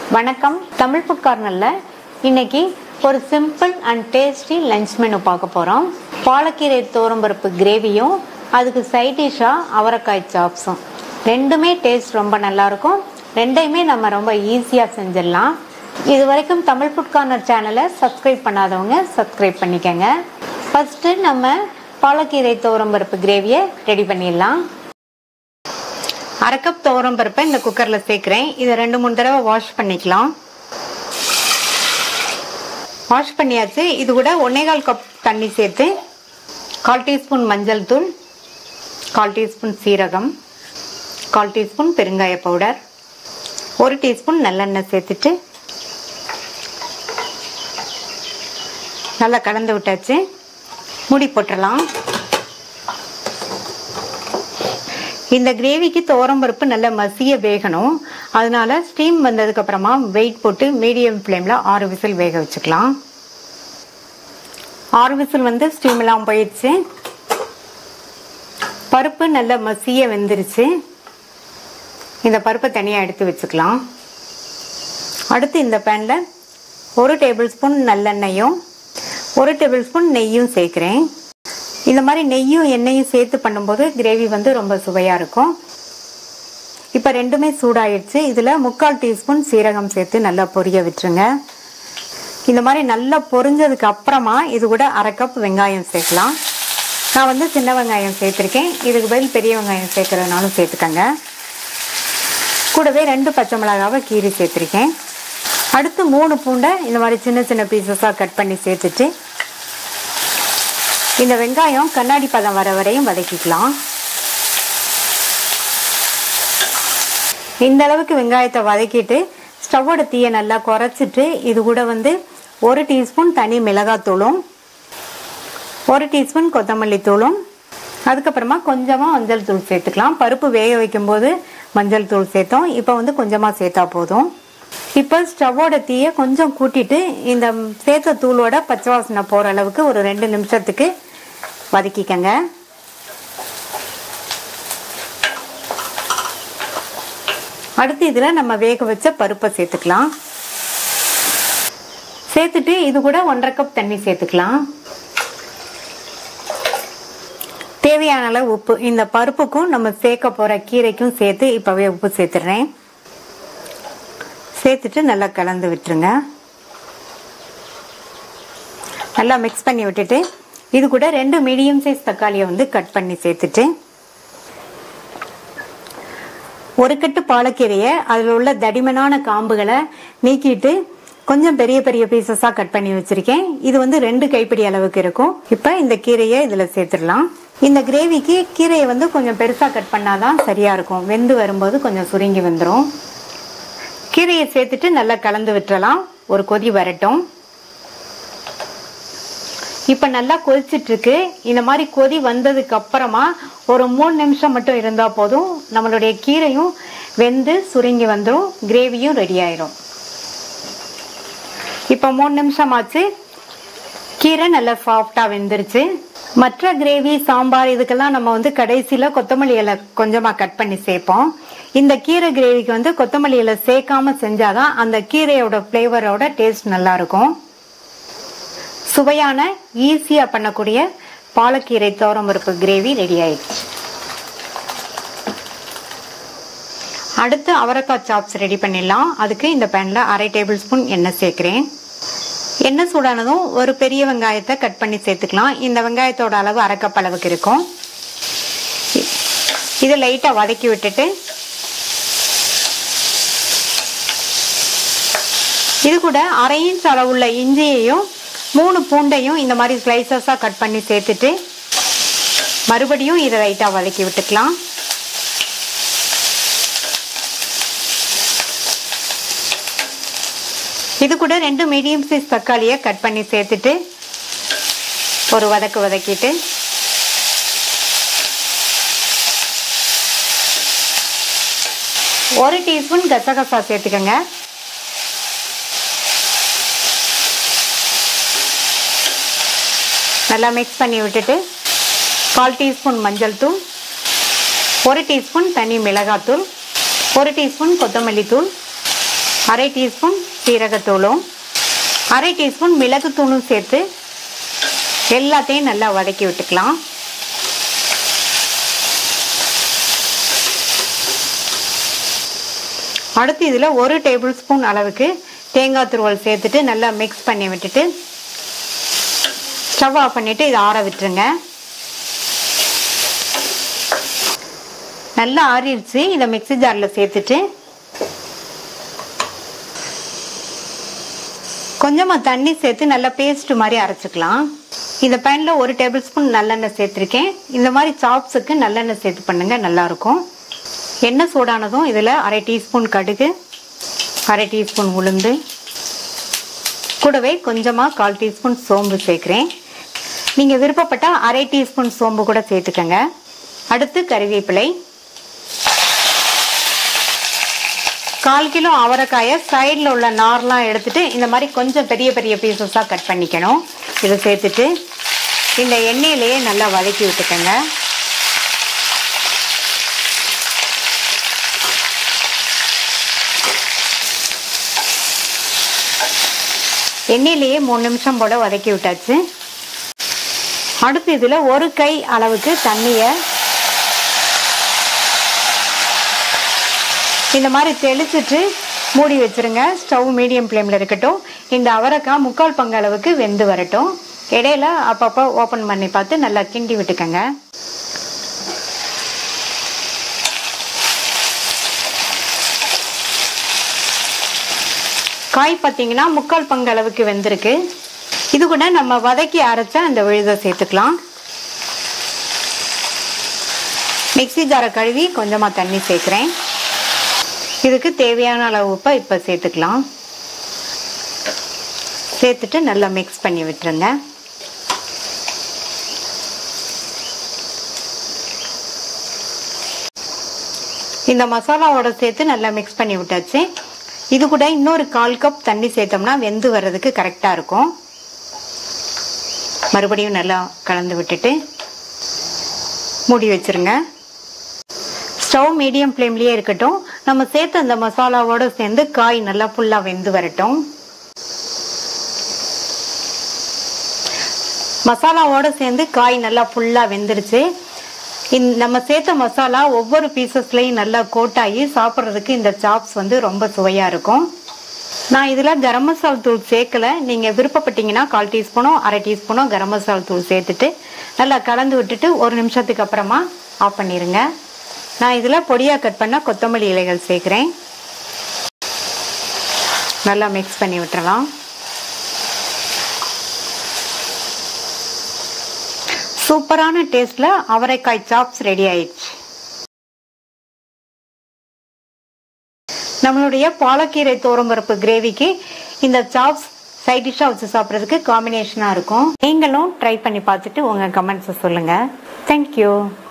வணக்கம் தமிழ் ஃபுட் கார்னர்ல இன்னைக்கு ஒரு simple and tasty lunch menu பார்க்க போறோம் பாலக்கீரை தோரம்பருப்பு கிரேவியும் அதுக்கு சைட் டிஷ்ஷா அவரைக்காய் சாப்ஸும் ரெண்டுமே டேஸ்ட் ரொம்ப நல்லா இருக்கும் ரெண்டையுமே நம்ம ரொம்ப ஈஸியா செஞ்சிடலாம் இது வரைக்கும் தமிழ் ஃபுட் கார்னர் சேனலை சப்ஸ்கிரைப் பண்ணாதவங்க சப்ஸ்கிரைப் பண்ணிக்கங்க ஃபர்ஸ்ட் நம்ம பாலக்கீரை தோரம்பருப்பு கிரேவியை ரெடி பண்ணிடலாம் அரை கப் துவரம் பருப்பை இந்த குக்கரில் சேர்க்குறேன் இதை ரெண்டு மூணு தடவை வாஷ் பண்ணிக்கலாம் வாஷ் பண்ணியாச்சு இது கூட ஒன்னேகால் கப் தண்ணி சேர்த்து கால் டீஸ்பூன் மஞ்சள் தூள் கால் டீஸ்பூன் சீரகம் கால் டீஸ்பூன் பெருங்காய பவுடர் ஒரு டீஸ்பூன் நல்லெண்ணெய் சேர்த்துட்டு நல்லா கலந்து விட்டாச்சு மூடி போட்டுடலாம் இந்த கிரேவிக்கு பருப்பு நல்லா மசிய வேகணும் அதனால ஸ்டீம் வந்ததுக்கு அப்புறமா வெயிட் போட்டு மீடியம் ஃப்ளேம்ல ஆறு விசில் வேக வச்சுக்கலாம் ஆறு விசில் வந்து ஸ்டீம் எல்லாம் போயிடுச்சு பருப்பு நல்லா மசிய வெந்துருச்சு இந்த பருப்பை தனியாக எடுத்து வச்சுக்கலாம் அடுத்து இந்த பேனில் ஒரு டேபிள் ஸ்பூன் நல்லெண்ணெயும் ஒரு டேபிள் ஸ்பூன் நெய்யும் சேர்க்குறேன் இந்த மாதிரி நெய்யும் எண்ணெயும் சேர்த்து பண்ணும்போது கிரேவி வந்து ரொம்ப சுவையாக இருக்கும் இப்போ ரெண்டுமே சூடாயிடுச்சு இதில் முக்கால் டீஸ்பூன் சீரகம் சேர்த்து நல்லா பொரிய விட்டுருங்க இந்த மாதிரி நல்லா பொரிஞ்சதுக்கு அப்புறமா இது கூட அரை கப் வெங்காயம் சேர்க்கலாம் நான் வந்து சின்ன வெங்காயம் சேர்த்துருக்கேன் இதுக்கு பதில் பெரிய வெங்காயம் சேர்க்கறதுனாலும் சேர்த்துக்கங்க கூடவே ரெண்டு பச்சை மிளகாவை கீரி சேர்த்துருக்கேன் அடுத்து மூணு பூண்டை இந்த மாதிரி சின்ன சின்ன பீசஸாக கட் பண்ணி சேர்த்துட்டு இந்த வெங்காயம் கண்ணாடி பதம் வர வரையும் வதக்கிக்கலாம் இந்த அளவுக்கு வெங்காயத்தை வதக்கிட்டு ஸ்டவ்வோட தீயை நல்லா குறைச்சிட்டு இது கூட வந்து ஒரு டீஸ்பூன் தனி மிளகாத்தூளும் ஒரு டீஸ்பூன் கொத்தமல்லி தூளும் அதுக்கப்புறமா கொஞ்சமாக மஞ்சள் தூள் சேர்த்துக்கலாம் பருப்பு வேக வைக்கும்போது மஞ்சள் தூள் சேர்த்தோம் இப்போ வந்து கொஞ்சமாக சேர்த்தா போதும் இப்போ ஸ்டவ்வோட தீயை கொஞ்சம் கூட்டிட்டு இந்த சேர்த்த தூளோட பச்சை வாசனை போகிற அளவுக்கு ஒரு ரெண்டு நிமிஷத்துக்கு வதக்கிக்கங்க அடுத்து இதில் நம்ம வேக வச்ச பருப்பை சேர்த்துக்கலாம் சேர்த்துட்டு இது கூட ஒன்றரை கப் தண்ணி சேர்த்துக்கலாம் தேவையான அளவு உப்பு இந்த பருப்புக்கும் நம்ம சேர்க்க போகிற கீரைக்கும் சேர்த்து இப்போவே உப்பு சேர்த்துடுறேன் சேர்த்துட்டு நல்லா கலந்து விட்டுருங்க நல்லா மிக்ஸ் பண்ணி விட்டுட்டு இது கூட ரெண்டு மீடியம் சைஸ் தக்காளியை வந்து கட் பண்ணி சேர்த்துட்டு ஒரு கட்டு பாலக்கீரையை அதில் உள்ள தடிமனான காம்புகளை நீக்கிட்டு கொஞ்சம் பெரிய பெரிய பீசஸாக கட் பண்ணி வச்சிருக்கேன் இது வந்து ரெண்டு கைப்பிடி அளவுக்கு இருக்கும் இப்போ இந்த கீரையை இதில் சேர்த்துடலாம் இந்த கிரேவிக்கு கீரையை வந்து கொஞ்சம் பெருசாக கட் பண்ணாதான் சரியாக இருக்கும் வெந்து வரும்போது கொஞ்சம் சுருங்கி வந்துடும் கீரையை சேர்த்துட்டு நல்லா கலந்து விட்டுறலாம் ஒரு கொதி வரட்டும் இப்போ நல்லா கொதிச்சிட்டு இருக்கு இந்த மாதிரி கொதி வந்ததுக்கு அப்புறமா ஒரு மூணு நிமிஷம் மட்டும் இருந்தால் போதும் நம்மளுடைய கீரையும் வெந்து சுருங்கி வந்துடும் கிரேவியும் ரெடி ஆயிரும் இப்போ மூணு நிமிஷம் ஆச்சு கீரை நல்லா சாஃப்டாக வெந்துருச்சு மற்ற கிரேவி சாம்பார் இதுக்கெல்லாம் நம்ம வந்து கடைசியில் கொத்தமல்லி இலை கொஞ்சமாக கட் பண்ணி சேர்ப்போம் இந்த கீரை கிரேவிக்கு வந்து கொத்தமல்லி இலை சேர்க்காம செஞ்சாதான் அந்த கீரையோட ஃப்ளேவரோட டேஸ்ட் நல்லா இருக்கும் சுவையான ஈஸியாக பண்ணக்கூடிய பாலக்கீரை தோரம்பருப்பு கிரேவி ரெடி ஆயிடுச்சு அடுத்து அவரைக்காய் சாப்ஸ் ரெடி பண்ணிடலாம் அதுக்கு இந்த பேனில் அரை டேபிள் ஸ்பூன் எண்ணெய் சேர்க்குறேன் எண்ணெய் சூடானதும் ஒரு பெரிய வெங்காயத்தை கட் பண்ணி சேர்த்துக்கலாம் இந்த வெங்காயத்தோட அளவு அரை கப் அளவுக்கு இருக்கும் இதை லைட்டாக வதக்கி விட்டுட்டு இது கூட அரை இன்ச் அளவுள்ள இஞ்சியையும் மூணு பூண்டையும் இந்த மாதிரி ஸ்லைசஸாக கட் பண்ணி சேர்த்துட்டு மறுபடியும் இதை லைட்டாக வதக்கி விட்டுக்கலாம் இது கூட ரெண்டு மீடியம் சைஸ் தக்காளியை கட் பண்ணி சேர்த்துட்டு ஒரு வதக்கு வதக்கிட்டு ஒரு டீஸ்பூன் கசகசா சேர்த்துக்கோங்க நல்லா மிக்ஸ் பண்ணி விட்டுட்டு கால் டீஸ்பூன் மஞ்சள் தூள் ஒரு டீஸ்பூன் தனி மிளகாத்தூள் ஒரு டீஸ்பூன் கொத்தமல்லி தூள் அரை டீஸ்பூன் சீரகத்தூளும் அரை டீஸ்பூன் மிளகுத்தூளும் சேர்த்து எல்லாத்தையும் நல்லா வதக்கி விட்டுக்கலாம் அடுத்து இதில் ஒரு டேபிள் ஸ்பூன் அளவுக்கு தேங்காய் துருவல் சேர்த்துட்டு நல்லா மிக்ஸ் பண்ணி விட்டுட்டு ஸ்டவ் ஆஃப் பண்ணிவிட்டு இதை ஆற விட்டுருங்க நல்லா ஆறிடுச்சு இதை மிக்ஸி ஜாரில் சேர்த்துட்டு கொஞ்சமாக தண்ணி சேர்த்து நல்லா பேஸ்ட் மாதிரி அரைச்சிக்கலாம் இந்த பேனில் ஒரு டேபிள் ஸ்பூன் நல்லெண்ணெய் சேர்த்துருக்கேன் இந்த மாதிரி சாப்ஸுக்கு நல்லெண்ணெய் சேர்த்து பண்ணுங்க நல்லாயிருக்கும் எண்ணெய் சூடானதும் இதில் அரை டீஸ்பூன் கடுகு அரை டீஸ்பூன் உளுந்து கூடவே கொஞ்சமாக கால் டீஸ்பூன் சோம்பு சேர்க்குறேன் நீங்கள் விருப்பப்பட்டால் அரை டீஸ்பூன் சோம்பு கூட சேர்த்துக்கங்க அடுத்து கறிவேப்பிலை கால் கிலோ அவரைக்காயை சைடில் உள்ள நார்லாம் எடுத்துட்டு இந்த மாதிரி கொஞ்சம் பெரிய பெரிய பீசஸாக கட் பண்ணிக்கணும் இதை சேர்த்துட்டு இந்த எண்ணெயிலேயே நல்லா வதக்கி விட்டுக்கோங்க எண்ணெயிலேயே மூணு நிமிஷம் போல வதக்கி விட்டாச்சு அடுத்து இதில் ஒரு கை அளவுக்கு தண்ணியை இந்த மாதிரி தெளிச்சிட்டு மூடி வச்சிருங்க ஸ்டவ் மீடியம் ஃப்ளேமில் இருக்கட்டும் இந்த அவரைக்காய் முக்கால் பங்கு அளவுக்கு வெந்து வரட்டும் இடையில அப்பப்போ ஓப்பன் பண்ணி பார்த்து நல்லா கிண்டி விட்டுக்கங்க காய் பார்த்தீங்கன்னா முக்கால் பங்கு அளவுக்கு வெந்திருக்கு இது கூட நம்ம வதக்கி அரைச்சா அந்த விழுதை சேர்த்துக்கலாம் மிக்ஸி ஜாரை கழுவி கொஞ்சமாக தண்ணி சேர்க்குறேன் இதுக்கு தேவையான அளவு உப்பை இப்போ சேர்த்துக்கலாம் சேர்த்துட்டு நல்லா மிக்ஸ் பண்ணி விட்டுருங்க இந்த மசாலாவோட சேர்த்து நல்லா மிக்ஸ் பண்ணி விட்டாச்சு இது கூட இன்னொரு கால் கப் தண்ணி சேர்த்தோம்னா வெந்து வர்றதுக்கு கரெக்டாக இருக்கும் மறுபடியும் நல்லா கலந்து விட்டுட்டு மூடி வச்சிருங்க ஸ்டவ் மீடியம் ஃப்ளேம்லேயே இருக்கட்டும் நம்ம சேர்த்த அந்த மசாலாவோட சேர்ந்து காய் நல்லா ஃபுல்லாக வெந்து வரட்டும் மசாலாவோட சேர்ந்து காய் நல்லா ஃபுல்லாக வெந்துருச்சு இந்த நம்ம சேர்த்த மசாலா ஒவ்வொரு பீசஸ்லையும் நல்லா கோட்டாகி சாப்பிட்றதுக்கு இந்த சாப்ஸ் வந்து ரொம்ப சுவையாக இருக்கும் நான் இதில் கரம் மசாலா தூள் சேர்க்கல நீங்கள் விருப்பப்பட்டீங்கன்னா கால் டீஸ்பூனோ அரை டீஸ்பூனோ கரம் மசாலா தூள் சேர்த்துட்டு நல்லா கலந்து விட்டுட்டு ஒரு நிமிஷத்துக்கு அப்புறமா ஆஃப் பண்ணிடுங்க நான் இதில் பொடியாக கட் பண்ண கொத்தமல்லி இலைகள் சேர்க்குறேன் நல்லா மிக்ஸ் பண்ணி விட்டுறலாம் சூப்பரான டேஸ்ட்ல அவரைக்காய் சாப்ஸ் ரெடி ஆயிடுச்சு நம்மளுடைய பாலக்கீரை தோரம்பருப்பு கிரேவிக்கு இந்த சாப்ஸ் சைட் டிஷ்ஷாக வச்சு சாப்பிட்றதுக்கு காம்பினேஷனாக இருக்கும் நீங்களும் ட்ரை பண்ணி பார்த்துட்டு உங்கள் கமெண்ட்ஸை சொல்லுங்கள் தேங்க்யூ